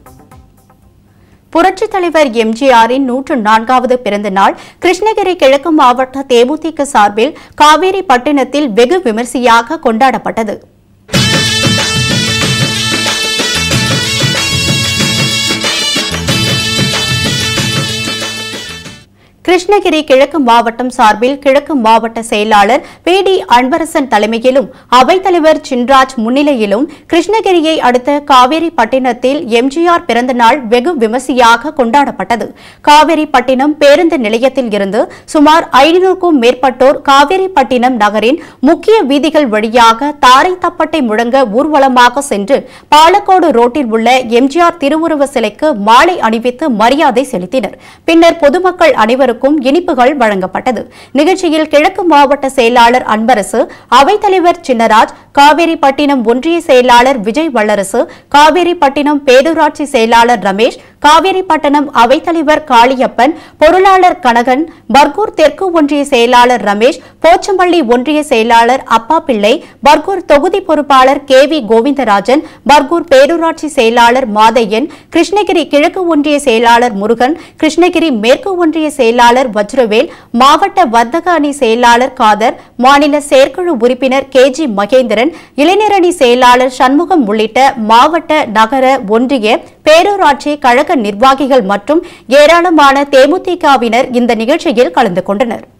புரட்சித் தலைவர் எம்ஜிஆரின் நூற்று நான்காவது பிறந்த நாள் கிருஷ்ணகிரி கிழக்கு மாவட்ட தேமுதிக சார்பில் காவேரி பட்டினத்தில் வெகு விமரிசையாக கொண்டாடப்பட்டது கிருஷ்ணகிரி கிழக்கு மாவட்டம் சார்பில் கிழக்கு மாவட்ட செயலாளர் பி டி அன்பரசன் தலைமையிலும் அவைத்தலைவர் சின்ராஜ் முன்னிலையிலும் கிருஷ்ணகிரியை அடுத்த காவேரி பட்டினத்தில் எம்ஜிஆர் பிறந்த நாள் வெகு விமர்சையாக கொண்டாடப்பட்டது காவேரி பட்டினம் பேருந்து நிலையத்தில் இருந்து சுமார் ஐநூறுக்கும் மேற்பட்டோர் காவேரி பட்டினம் நகரின் முக்கிய வீதிகள் வழியாக தாரை தப்பட்டை முழங்க ஊர்வலமாக சென்று பாலக்கோடு ரோட்டில் உள்ள எம்ஜிஆர் திருவுருவ சிலைக்கு மாலை அணிவித்து மரியாதை செலுத்தினர் பின்னர் பொதுமக்கள் அனைவருக்கும் இனிப்புகள் வழங்கப்பட்டது நிகழ்ச்சியில் கிழக்கு மாவட்ட செயலாளர் அன்பரசு அவைத்தலைவர் சின்னராஜ் காவேரிப்பட்டினம் ஒன்றிய செயலாளர் விஜய் வல்லரசு காவேரிப்பட்டினம் பேரூராட்சி செயலாளர் ரமேஷ் காவேரிப்பட்டினம் அவைத்தலைவர் காளியப்பன் பொருளாளர் கனகன் பர்கூர் தெற்கு ஒன்றிய செயலாளர் ரமேஷ் போச்சம்பள்ளி ஒன்றிய செயலாளர் அப்பா பிள்ளை பர்கூர் தொகுதி பொறுப்பாளர் கே வி கோவிந்தராஜன் பர்கூர் பேரூராட்சி செயலாளர் மாதையன் கிருஷ்ணகிரி கிழக்கு ஒன்றிய செயலாளர் முருகன் கிருஷ்ணகிரி மேற்கு ஒன்றிய செயலாளர் வஜ்ரவேல் மாவட்ட வர்த்தக அணி செயலாளர் காதர் மாநில செயற்குழு உறுப்பினர் கே ஜி மகேந்திரன் இளைஞரணி செயலாளர் சண்முகம் உள்ளிட்ட மாவட்ட நகர ஒன்றிய பேரூராட்சி கழக நிர்வாகிகள் மற்றும் ஏராளமான தேமுதிகவினர் இந்த நிகழ்ச்சியில் கலந்து கொண்டனர்